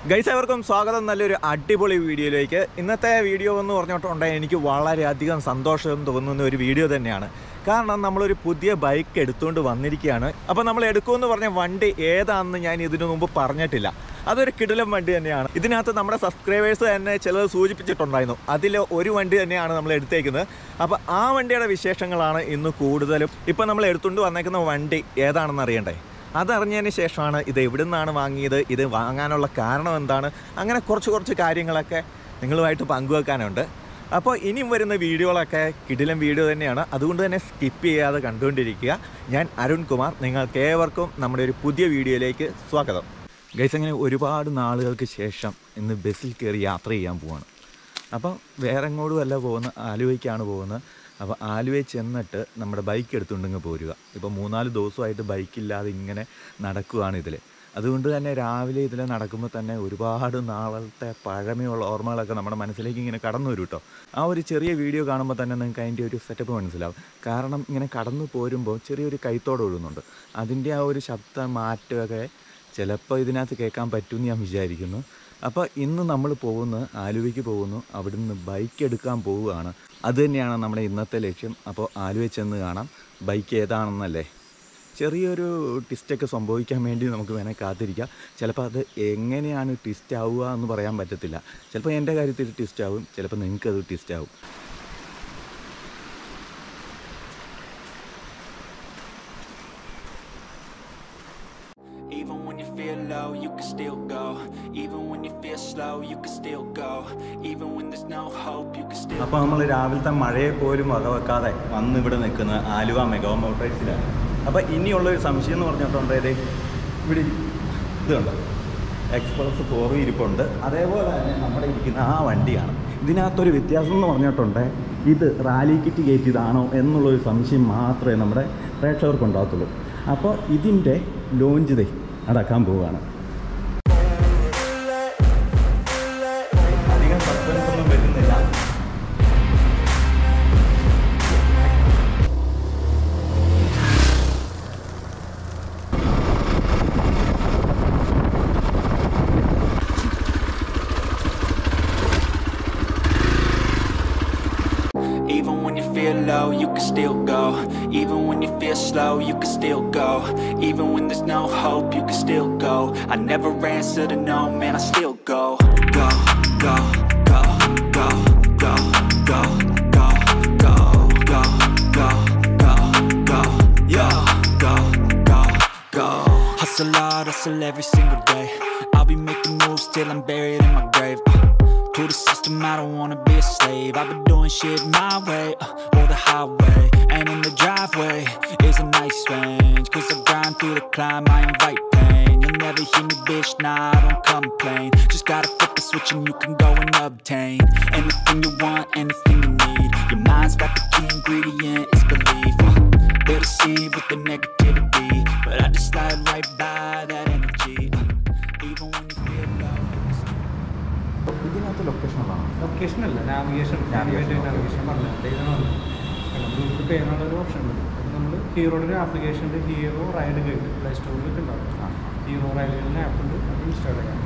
Guys എവർക്കും സ്വാഗതം നല്ലൊരു അടിപൊളി വീഡിയോയിലേക്ക് ഇന്നത്തെ വീഡിയോ എന്ന് പറഞ്ഞിട്ടുണ്ടെങ്കിൽ എനിക്ക് വളരെയധികം സന്തോഷം തോന്നുന്ന ഒരു വീഡിയോ തന്നെയാണ് കാരണം നമ്മളൊരു പുതിയ ബൈക്ക് എടുത്തുകൊണ്ട് വന്നിരിക്കുകയാണ് അപ്പോൾ നമ്മൾ എടുക്കുമെന്ന് പറഞ്ഞ വണ്ടി ഏതാണെന്ന് ഞാൻ ഇതിനു മുമ്പ് പറഞ്ഞിട്ടില്ല അതൊരു കിടിലം വണ്ടി തന്നെയാണ് ഇതിനകത്ത് നമ്മുടെ സബ്സ്ക്രൈബേഴ്സ് തന്നെ ചിലത് സൂചിപ്പിച്ചിട്ടുണ്ടായിരുന്നു അതിൽ ഒരു വണ്ടി തന്നെയാണ് നമ്മൾ എടുത്തേക്കുന്നത് അപ്പോൾ ആ വണ്ടിയുടെ വിശേഷങ്ങളാണ് ഇന്ന് കൂടുതലും ഇപ്പം നമ്മൾ എടുത്തുകൊണ്ട് വന്നേക്കുന്ന വണ്ടി ഏതാണെന്ന് അറിയണ്ടേ അതറിഞ്ഞതിന് ശേഷമാണ് ഇത് എവിടെ നിന്നാണ് വാങ്ങിയത് ഇത് വാങ്ങാനുള്ള കാരണം എന്താണ് അങ്ങനെ കുറച്ച് കുറച്ച് കാര്യങ്ങളൊക്കെ നിങ്ങളുമായിട്ട് പങ്കുവെക്കാനുണ്ട് അപ്പോൾ ഇനിയും വരുന്ന വീഡിയോകളൊക്കെ കിടിലം വീഡിയോ തന്നെയാണ് അതുകൊണ്ട് തന്നെ സ്കിപ്പ് ചെയ്യാതെ കണ്ടുകൊണ്ടിരിക്കുക ഞാൻ അരുൺ കുമാർ നിങ്ങൾക്ക് ഏവർക്കും നമ്മുടെ ഒരു പുതിയ വീഡിയോയിലേക്ക് സ്വാഗതം ഗൈസ് അങ്ങനെ ഒരുപാട് നാളുകൾക്ക് ശേഷം ഇന്ന് ബസ്സിൽ കയറി യാത്ര ചെയ്യാൻ പോവാണ് അപ്പം വേറെ എങ്ങോട്ടും അല്ല പോകുന്നത് ആലുവയ്ക്കാണ് പോകുന്നത് അപ്പോൾ ആലുവയിൽ ചെന്നിട്ട് നമ്മുടെ ബൈക്ക് എടുത്തുകൊണ്ടിങ്ങ് പോരുക ഇപ്പോൾ മൂന്നാല് ദിവസമായിട്ട് ബൈക്കില്ലാതെ ഇങ്ങനെ നടക്കുകയാണ് ഇതിൽ അതുകൊണ്ട് തന്നെ രാവിലെ ഇതിൽ നടക്കുമ്പോൾ തന്നെ ഒരുപാട് നാളത്തെ പഴമയുള്ള ഓർമ്മകളൊക്കെ നമ്മുടെ മനസ്സിലേക്ക് ഇങ്ങനെ കടന്നു വരും കേട്ടോ ആ ഒരു ചെറിയ വീഡിയോ കാണുമ്പോൾ തന്നെ നിങ്ങൾക്ക് അതിൻ്റെ ഒരു സെറ്റപ്പ് മനസ്സിലാവും കാരണം ഇങ്ങനെ കടന്നു പോരുമ്പോൾ ചെറിയൊരു കൈത്തോട് ഒഴുകുന്നുണ്ട് അതിൻ്റെ ആ ഒരു ശബ്ദ മാറ്റമൊക്കെ ചിലപ്പോൾ ഇതിനകത്ത് കേൾക്കാൻ പറ്റുമെന്ന് ഞാൻ വിചാരിക്കുന്നു അപ്പോൾ ഇന്ന് നമ്മൾ പോകുന്നു ആലുവയ്ക്ക് പോകുന്നു അവിടുന്ന് ബൈക്ക് എടുക്കാൻ പോവുകയാണ് അത് തന്നെയാണ് നമ്മുടെ ഇന്നത്തെ ലക്ഷ്യം അപ്പോൾ ആലുവയിൽ ചെന്ന് കാണാം ബൈക്ക് ഏതാണെന്നല്ലേ ചെറിയൊരു ട്വിസ്റ്റൊക്കെ സംഭവിക്കാൻ വേണ്ടി നമുക്ക് വേണേൽ കാത്തിരിക്കാം ചിലപ്പോൾ അത് എങ്ങനെയാണ് ട്വിസ്റ്റ് ആവുക എന്ന് പറയാൻ പറ്റത്തില്ല ചിലപ്പോൾ എൻ്റെ കാര്യത്തിൽ ട്വിസ്റ്റ് ആവും ചിലപ്പോൾ നിങ്ങൾക്കത് ട്വിസ്റ്റ് ആവും Even when you feel low, you can still go. Even when you feel slow, you can still go. Even when there's no hope, you can still അപ്പോൾ നമ്മൾ രാവിലത്തെ മഴയെ പോലും വകവെക്കാതെ വന്ന് ഇവിടെ നിൽക്കുന്ന ആലുവ മെഗാ മോട്ടോഴ്സിലാണ് അപ്പോൾ ഇനിയുള്ളൊരു സംശയം എന്ന് പറഞ്ഞിട്ടുണ്ടെങ്കിൽ ഇവിടെ ഇതുണ്ട് എക്സ്പ്രസ് ഫോർ ഇരിപ്പുണ്ട് അതേപോലെ തന്നെ നമ്മുടെ ഇരിക്കുന്ന ആ വണ്ടിയാണ് ഇതിനകത്തൊരു വ്യത്യാസം എന്ന് പറഞ്ഞിട്ടുണ്ട് ഇത് റാലി കിറ്റ് കയറ്റിയതാണോ എന്നുള്ളൊരു സംശയം മാത്രമേ നമ്മുടെ പ്രേക്ഷകർക്ക് ഉണ്ടാകത്തുള്ളൂ അപ്പോൾ ഇതിൻ്റെ ലോഞ്ച് ദേ അടക്കാൻ പോവുകയാണ് അധികം സസ്പെൻസ് ഒന്നും വരുന്നില്ല Even when you feel low, you can still go. Even when you feel slow, you can still go. Even when there's no hope, you can still go. I never answer to no, man, I still go. Go, go, go, go, go, go, go, go, go, go, go, go, yo, go, go, go. Hustle hard, hustle every single day. I'll be making moves till I'm buried in my grave. Uh, to the system, I don't wanna be a slave. I've been doing shit my way, uh, or the highway. And in the driveway is a nice range. Cause I grind through the climb, I invite pain. You'll never hear me, bitch, nah, I don't complain. Just gotta flip the switch and you can go and obtain anything you want, anything you need. Your mind's got the key ingredient, it's belief. Uh, they'll deceive with the negativity, but I just slide right by that energy. Uh, even when you feel low. you can still ഇതിനകത്ത് location ഉള്ളതാണ് location അല്ല navigation Navigation, okay. Navigation പറഞ്ഞിട്ട് ഇതാണ് നമുക്ക് പേ എന്നുള്ള ഒരു option ഉണ്ട് അപ്പോൾ നമ്മൾ ഹീറോയുടെ ഒരു ആപ്ലിക്കേഷൻ ഉണ്ട് ഹീറോ റൈഡ് ഗൈഡ് പ്ലേ സ്റ്റോറിലൊക്കെ ഉണ്ടാവും ഹീറോ റൈഡ് ഗൈഡിൻ്റെ ആപ്പ് ഉണ്ട് അത് ഇൻസ്റ്റാൾ ചെയ്യാം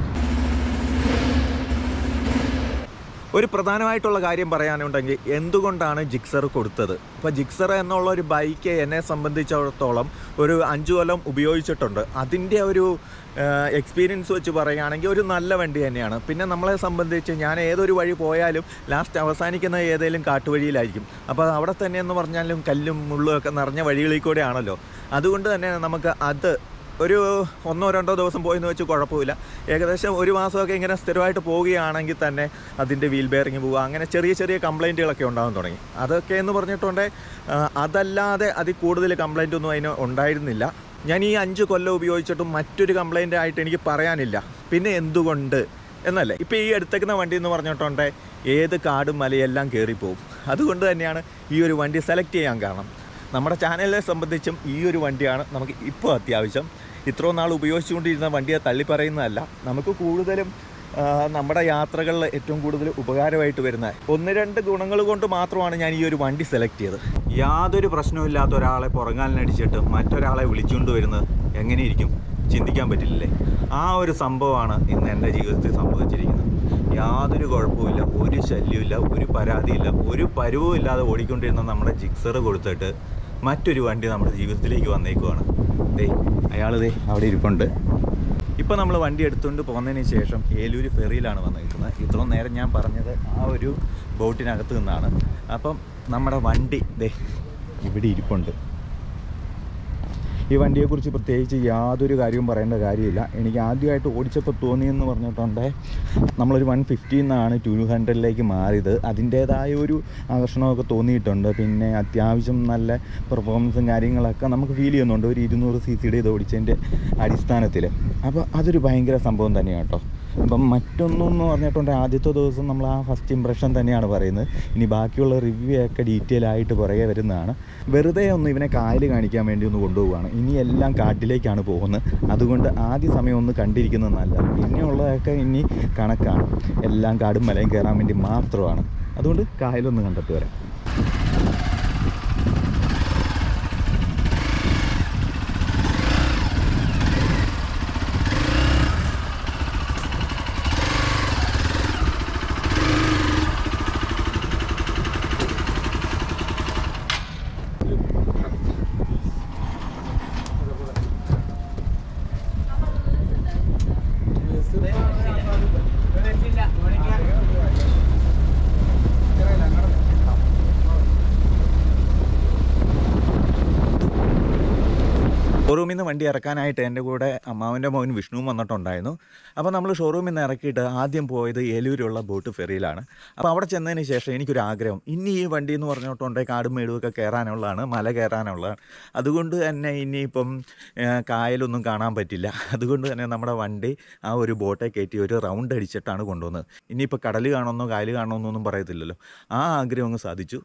ഒരു പ്രധാനമായിട്ടുള്ള കാര്യം പറയാനുണ്ടെങ്കിൽ എന്തുകൊണ്ടാണ് ജിക്സർ കൊടുത്തത് ഇപ്പോൾ ജിക്സർ എന്നുള്ള ഒരു ബൈക്ക് എന്നെ സംബന്ധിച്ചിടത്തോളം ഒരു അഞ്ചു കൊല്ലം ഉപയോഗിച്ചിട്ടുണ്ട് അതിൻ്റെ ഒരു എക്സ്പീരിയൻസ് വെച്ച് പറയുകയാണെങ്കിൽ ഒരു നല്ല വണ്ടി തന്നെയാണ് പിന്നെ നമ്മളെ സംബന്ധിച്ച് ഞാൻ ഏതൊരു വഴി പോയാലും ലാസ്റ്റ് അവസാനിക്കുന്ന ഏതെങ്കിലും കാട്ടുവഴിയിലായിരിക്കും അപ്പോൾ അവിടെ തന്നെ എന്ന് പറഞ്ഞാലും കല്ലും മുള്ളും ഒക്കെ നിറഞ്ഞ വഴികളിൽ കൂടെയാണല്ലോ അതുകൊണ്ട് തന്നെ നമുക്ക് അത് ഒരു ഒന്നോ രണ്ടോ ദിവസം പോയെന്ന് വെച്ച് കുഴപ്പമില്ല ഏകദേശം ഒരു മാസമൊക്കെ ഇങ്ങനെ സ്ഥിരമായിട്ട് പോവുകയാണെങ്കിൽ തന്നെ അതിൻ്റെ വീൽ ബെയറിങ് പോവുക അങ്ങനെ ചെറിയ ചെറിയ കംപ്ലൈൻറ്റുകളൊക്കെ ഉണ്ടാകാൻ തുടങ്ങി അതൊക്കെ എന്ന് പറഞ്ഞിട്ടുണ്ടെ ആ, അതല്ലാതെ അതിൽ കൂടുതൽ കംപ്ലൈൻ്റ് ഒന്നും അതിന് ഉണ്ടായിരുന്നില്ല ഞാൻ ഈ അഞ്ച് കൊല്ലം ഉപയോഗിച്ചിട്ടും മറ്റൊരു കംപ്ലൈൻ്റ് ആയിട്ട് എനിക്ക് പറയാനില്ല പിന്നെ എന്തുകൊണ്ട് എന്നല്ലേ ഇപ്പോൾ ഈ എടുത്തേക്കുന്ന വണ്ടി എന്ന് പറഞ്ഞിട്ടുണ്ടെ ഏത് കാടും മലയെല്ലാം കയറിപ്പോവും അതുകൊണ്ട് തന്നെയാണ് ഈ ഒരു വണ്ടി സെലക്ട് ചെയ്യാൻ കാരണം നമ്മുടെ ചാനലിനെ സംബന്ധിച്ചും ഈ ഒരു വണ്ടിയാണ് നമുക്ക് ഇപ്പോൾ അത്യാവശ്യം ഇത്രയും നാൾ ഉപയോഗിച്ചുകൊണ്ടിരുന്ന വണ്ടിയെ തള്ളി പറയുന്നതല്ല നമുക്ക് കൂടുതലും ആ, നമ്മുടെ യാത്രകളിൽ ഏറ്റവും കൂടുതൽ ഉപകാരമായിട്ട് വരുന്ന ഒന്ന് രണ്ട് ഗുണങ്ങൾ കൊണ്ട് മാത്രമാണ് ഞാൻ ഈ ഒരു വണ്ടി സെലക്ട് ചെയ്തത് യാതൊരു പ്രശ്നവുമില്ലാത്ത ഒരാളെ പുറങ്ങാലിനടിച്ചിട്ട് മറ്റൊരാളെ വിളിച്ചുകൊണ്ട് വരുന്നത് എങ്ങനെയിരിക്കും ചിന്തിക്കാൻ പറ്റില്ലല്ലേ ആ ഒരു സംഭവമാണ് ഇന്ന് എൻ്റെ ജീവിതത്തിൽ സംഭവിച്ചിരിക്കുന്നത് യാതൊരു കുഴപ്പമില്ല ഒരു ശല്യമില്ല ഒരു പരാതിയില്ല ഒരു പരുവും ഇല്ലാതെ ഓടിക്കൊണ്ടിരുന്ന നമ്മുടെ ജിക്സർ കൊടുത്തിട്ട് മറ്റൊരു വണ്ടി നമ്മുടെ ജീവിതത്തിലേക്ക് വന്നേക്കുവാണ് ദേ അയാൾ ദേ അവിടെ ഇരിപ്പുണ്ട് ഇപ്പം നമ്മൾ വണ്ടി എടുത്തുകൊണ്ട് പോകുന്നതിന് ശേഷം ഏലൂർ ഫെറിയിലാണ് വന്നിരിക്കുന്നത് ഇത്രയും നേരം ഞാൻ പറഞ്ഞത് ആ ഒരു ബോട്ടിനകത്ത് നിന്നാണ് അപ്പം നമ്മുടെ വണ്ടി ദേ ഇവിടെ ഇരിപ്പുണ്ട് ഈ വണ്ടിയെക്കുറിച്ച് പ്രത്യേകിച്ച് യാതൊരു കാര്യവും പറയേണ്ട കാര്യമില്ല എനിക്ക് ആദ്യമായിട്ട് ഓടിച്ചപ്പോൾ തോന്നിയെന്ന് പറഞ്ഞിട്ടുണ്ട് നമ്മളൊരു വൺ ഫിഫ്റ്റിയിൽ നിന്നാണ് ടു ഹൺഡ്രഡിലേക്ക് മാറിയത് അതിൻ്റേതായ ഒരു ആകർഷണമൊക്കെ തോന്നിയിട്ടുണ്ട് പിന്നെ അത്യാവശ്യം നല്ല പെർഫോമൻസും കാര്യങ്ങളൊക്കെ നമുക്ക് ഫീൽ ചെയ്യുന്നുണ്ട് ഒരു ഇരുന്നൂറ് സി സിയുടെ ഇത് ഓടിച്ചതിൻ്റെ അടിസ്ഥാനത്തിൽ അപ്പോൾ അതൊരു ഭയങ്കര സംഭവം തന്നെയാണ് കേട്ടോ അപ്പം മറ്റൊന്നും എന്ന് പറഞ്ഞിട്ടുണ്ട് ആദ്യത്തെ ദിവസം നമ്മൾ ആ ഫസ്റ്റ് ഇമ്പ്രഷൻ തന്നെയാണ് പറയുന്നത് ഇനി ബാക്കിയുള്ള റിവ്യൂ ഒക്കെ ഡീറ്റെയിൽ ആയിട്ട് പുറകെ വരുന്നതാണ് വെറുതെ ഒന്ന് ഇവനെ കായൽ കാണിക്കാൻ വേണ്ടി ഒന്ന് കൊണ്ടുപോവുകയാണ് ഇനി എല്ലാം കാട്ടിലേക്കാണ് പോകുന്നത് അതുകൊണ്ട് ആദ്യ സമയം ഒന്ന് കണ്ടിരിക്കുന്നത് നല്ലത് പിന്നെയുള്ളതൊക്കെ ഇനി കണക്കാണ് എല്ലാം കാടും മലയും കയറാൻ വേണ്ടി മാത്രമാണ് അതുകൊണ്ട് കായലൊന്ന് കണ്ടിട്ട് വരാം ഷോറൂമിൽ നിന്ന് വണ്ടി ഇറക്കാനായിട്ട് എൻ്റെ കൂടെ അമ്മാവൻ്റെ മോൻ വിഷ്ണുവും വന്നിട്ടുണ്ടായിരുന്നു അപ്പോൾ നമ്മൾ ഷോറൂമിൽ നിന്ന് ഇറക്കിയിട്ട് ആദ്യം പോയത് ഏലൂരുള്ള ബോട്ട് ഫെറിയിലാണ് അപ്പോൾ അവിടെ ചെന്നതിന് ശേഷം എനിക്കൊരു ആഗ്രഹം ഇനി ഈ വണ്ടി എന്ന് പറഞ്ഞിട്ടുണ്ടെങ്കിൽ കാടും മേടുമൊക്കെ കയറാനുള്ളതാണ് മല കയറാനുള്ളതാണ് അതുകൊണ്ട് തന്നെ ഇനിയിപ്പം ഏഹ്, കായലൊന്നും കാണാൻ പറ്റില്ല അതുകൊണ്ട് തന്നെ നമ്മുടെ വണ്ടി ആ ഒരു ബോട്ടെ കയറ്റി ഒരു റൗണ്ട് അടിച്ചിട്ടാണ് കൊണ്ടുവന്നത് ഇനിയിപ്പോൾ കടൽ കാണണമെന്നോ കായൽ കാണണമെന്നോ ഒന്നും പറയത്തില്ലല്ലോ ആ ആഗ്രഹം അങ്ങ് സാധിച്ചു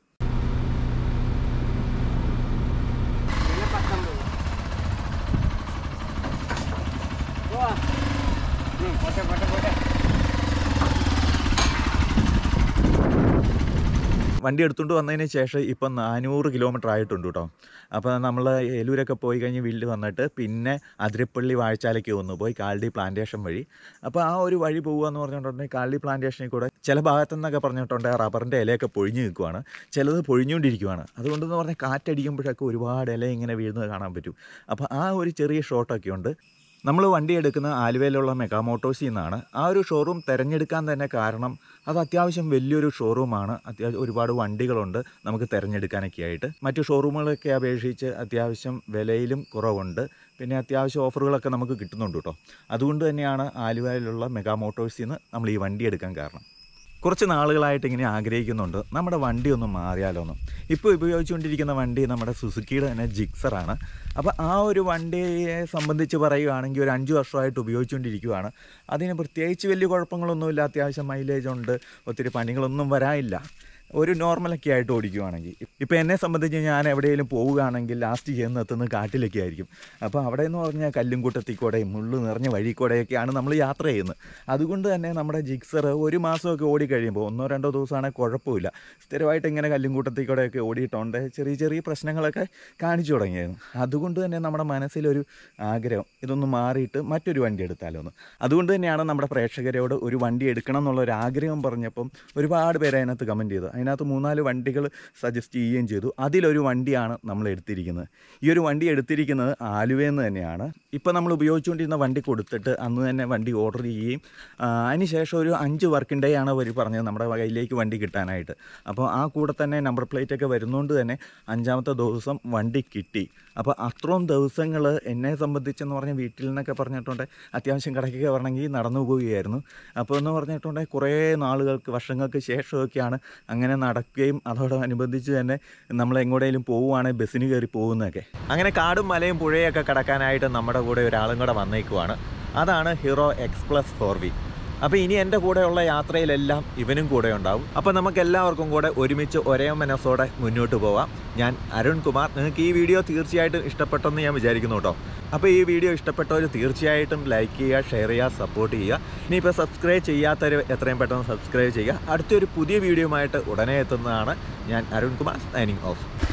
വണ്ടി എടുത്തുകൊണ്ട് വന്നതിന് ശേഷം ഇപ്പം നാനൂറ് കിലോമീറ്റർ ആയിട്ടുണ്ട് കേട്ടോ അപ്പോൾ നമ്മൾ ഏലൂരൊക്കെ പോയി കഴിഞ്ഞ് വീട്ടിൽ വന്നിട്ട് പിന്നെ അതിരപ്പള്ളി വാഴച്ചാലയ്ക്ക് വന്നു പോയി കാൽഡി പ്ലാന്റേഷൻ വഴി അപ്പോൾ ആ ഒരു വഴി പോകുക എന്ന് പറഞ്ഞിട്ടുണ്ടെങ്കിൽ കാൽഡി പ്ലാന്റേഷനിൽ കൂടെ ചില ഭാഗത്തു നിന്നൊക്കെ പറഞ്ഞിട്ടുണ്ടെങ്കിൽ റബ്ബറിൻ്റെ ഇലയൊക്കെ പൊഴിഞ്ഞ് നിൽക്കുവാണ് ചിലത് പൊഴിഞ്ഞുകൊണ്ടിരിക്കുവാണ് അതുകൊണ്ടെന്ന് പറഞ്ഞാൽ കാറ്റടിക്കുമ്പോഴൊക്കെ ഒരുപാട് ഇല ഇങ്ങനെ വീഴുന്നത് കാണാൻ പറ്റും അപ്പോൾ ആ ഒരു ചെറിയ ഷോട്ടൊക്കെ ഉണ്ട് നമ്മൾ വണ്ടി എടുക്കുന്ന ആലുവയിലുള്ള മെഗാ മോട്ടോഴ്സിൽ നിന്നാണ് ആ ഒരു ഷോറൂം തിരഞ്ഞെടുക്കാൻ തന്നെ കാരണം അത് അത്യാവശ്യം വലിയൊരു ഷോറൂമാണ് അത്യാവശ്യം ഒരുപാട് വണ്ടികളുണ്ട് നമുക്ക് തിരഞ്ഞെടുക്കാനൊക്കെ ആയിട്ട് മറ്റു ഷോറൂമുകളൊക്കെ അപേക്ഷിച്ച് അത്യാവശ്യം വിലയിലും കുറവുണ്ട് പിന്നെ അത്യാവശ്യം ഓഫറുകളൊക്കെ നമുക്ക് കിട്ടുന്നുണ്ട് കേട്ടോ അതുകൊണ്ട് തന്നെയാണ് ആലുവയിലുള്ള മെഗാ മോട്ടോഴ്സിൽ നിന്ന് നമ്മൾ ഈ വണ്ടി എടുക്കാൻ കാരണം കുറച്ച് നാളുകളായിട്ട് ഇങ്ങനെ ആഗ്രഹിക്കുന്നുണ്ട് നമ്മുടെ വണ്ടി ഒന്ന് മാറിയാലോ എന്ന് ഇപ്പോൾ ഉപയോഗിച്ചുകൊണ്ടിരിക്കുന്ന വണ്ടി നമ്മുടെ സുസുക്കിയുടെ തന്നെ ജിക്സറാണ് അപ്പോൾ ആ ഒരു വണ്ടിയെ സംബന്ധിച്ച് പറയുകയാണെങ്കിൽ ഒരു അഞ്ച് വർഷമായിട്ട് ഉപയോഗിച്ചുകൊണ്ടിരിക്കുകയാണ് അതിന് പ്രത്യേകിച്ച് വലിയ കുഴപ്പങ്ങളൊന്നുമില്ല അത്യാവശ്യം മൈലേജ് ഉണ്ട് ഒത്തിരി പണികളൊന്നും വരാനില്ല ഒരു നോർമലൊക്കെ ആയിട്ട് ഓടിക്കുവാണെങ്കിൽ ഇപ്പോൾ എന്നെ സംബന്ധിച്ച് ഞാൻ എവിടെയെങ്കിലും പോവുകയാണെങ്കിൽ ലാസ്റ്റ് ചെയ്യുന്ന എത്തുന്നത് കാട്ടിലൊക്കെ ആയിരിക്കും അപ്പോൾ അവിടെ എന്ന് പറഞ്ഞാൽ കല്ലും കൂട്ടത്തിൽ കൂടെയും മുള്ളു നിറഞ്ഞ വഴി കൂടെയൊക്കെയാണ് നമ്മൾ യാത്ര ചെയ്യുന്നത് അതുകൊണ്ട് തന്നെ നമ്മുടെ ജിക്സർ ഒരു മാസമൊക്കെ ഓടി കഴിയുമ്പോൾ ഒന്നോ രണ്ടോ ദിവസമാണെങ്കിൽ കുഴപ്പമില്ല സ്ഥിരമായിട്ട് ഇങ്ങനെ കല്ലും കൂട്ടത്തിൽ കൂടെയൊക്കെ ഓടിയിട്ടുണ്ട് ചെറിയ ചെറിയ പ്രശ്നങ്ങളൊക്കെ കാണിച്ചു തുടങ്ങിയായിരുന്നു അതുകൊണ്ട് തന്നെ നമ്മുടെ മനസ്സിലൊരു ആഗ്രഹം ഇതൊന്ന് മാറിയിട്ട് മറ്റൊരു വണ്ടി എടുത്താലോ എന്ന് അതുകൊണ്ട് തന്നെയാണ് നമ്മുടെ പ്രേക്ഷകരോട് ഒരു വണ്ടി എടുക്കണം എന്നുള്ള ഒരു ആഗ്രഹം പറഞ്ഞപ്പം ഒരുപാട് പേര് അതിനകത്ത് കമൻറ്റ് ചെയ്തു അതിനകത്ത് മൂന്നാല് വണ്ടികൾ സജസ്റ്റ് ചെയ്യുകയും ചെയ്തു അതിലൊരു വണ്ടിയാണ് നമ്മൾ എടുത്തിരിക്കുന്നത് ഈ ഒരു വണ്ടി എടുത്തിരിക്കുന്നത് ആലുവയിൽ നിന്ന് തന്നെയാണ് ഇപ്പോൾ നമ്മൾ ഉപയോഗിച്ചുകൊണ്ടിരുന്ന വണ്ടി കൊടുത്തിട്ട് അന്ന് തന്നെ വണ്ടി ഓർഡർ ചെയ്യുകയും ആ, അതിന് ശേഷം ഒരു അഞ്ച് വർക്കിംഗ് ഡേ ആണ് അവർ പറഞ്ഞത് നമ്മുടെ കയ്യിലേക്ക് വണ്ടി കിട്ടാനായിട്ട് അപ്പോൾ ആ കൂടെ തന്നെ നമ്പർ പ്ലേറ്റ് ഒക്കെ വരുന്നതുകൊണ്ട് തന്നെ അഞ്ചാമത്തെ ദിവസം വണ്ടി കിട്ടി അപ്പോൾ അത്രയും ദിവസങ്ങൾ എന്നെ സംബന്ധിച്ചെന്ന് പറഞ്ഞാൽ വീട്ടിൽ നിന്നൊക്കെ പറഞ്ഞിട്ടുണ്ട് അത്യാവശ്യം കടയ്ക്കൊക്കെ വരണമെങ്കിൽ നടന്നു പോവുകയായിരുന്നു അപ്പോൾ എന്ന് പറഞ്ഞിട്ടുണ്ട് കുറേ നാളുകൾക്ക് വർഷങ്ങൾക്ക് ശേഷമൊക്കെയാണ് അങ്ങനെ നടക്കുകയും അതോടനുബന്ധിച്ച് തന്നെ നമ്മൾ എങ്ങോട്ടേലും പോവുകയാണെങ്കിൽ ബസ്സിന് കയറി പോകുന്നതൊക്കെ അങ്ങനെ കാടും മലയും പുഴയൊക്കെ കടക്കാനായിട്ട് നമ്മുടെ കൂടെ ഒരാളും കൂടെ വന്നേക്കുവാണ് അതാണ് Hero Xpulse four V അപ്പോൾ ഇനി എൻ്റെ കൂടെയുള്ള യാത്രയിലെല്ലാം ഇവനും കൂടെ ഉണ്ടാവും അപ്പോൾ നമുക്ക് എല്ലാവർക്കും കൂടെ ഒരുമിച്ച് ഒരേ മനസ്സോടെ മുന്നോട്ട് പോവാം ഞാൻ അരുൺ കുമാർ നിങ്ങൾക്ക് ഈ വീഡിയോ തീർച്ചയായിട്ടും ഇഷ്ടപ്പെട്ടെന്ന് ഞാൻ വിചാരിക്കുന്നു കേട്ടോ അപ്പോൾ ഈ വീഡിയോ ഇഷ്ടപ്പെട്ടവർ തീർച്ചയായിട്ടും ലൈക്ക് ചെയ്യുക ഷെയർ ചെയ്യുക സപ്പോർട്ട് ചെയ്യുക ഇനിയിപ്പോൾ സബ്സ്ക്രൈബ് ചെയ്യാത്തവർ എത്രയും പെട്ടെന്ന് സബ്സ്ക്രൈബ് ചെയ്യുക അടുത്തൊരു പുതിയ വീഡിയോയുമായിട്ട് ഉടനെ എത്തുന്നതാണ് ഞാൻ അരുൺ കുമാർ സൈനിങ് ഓഫ്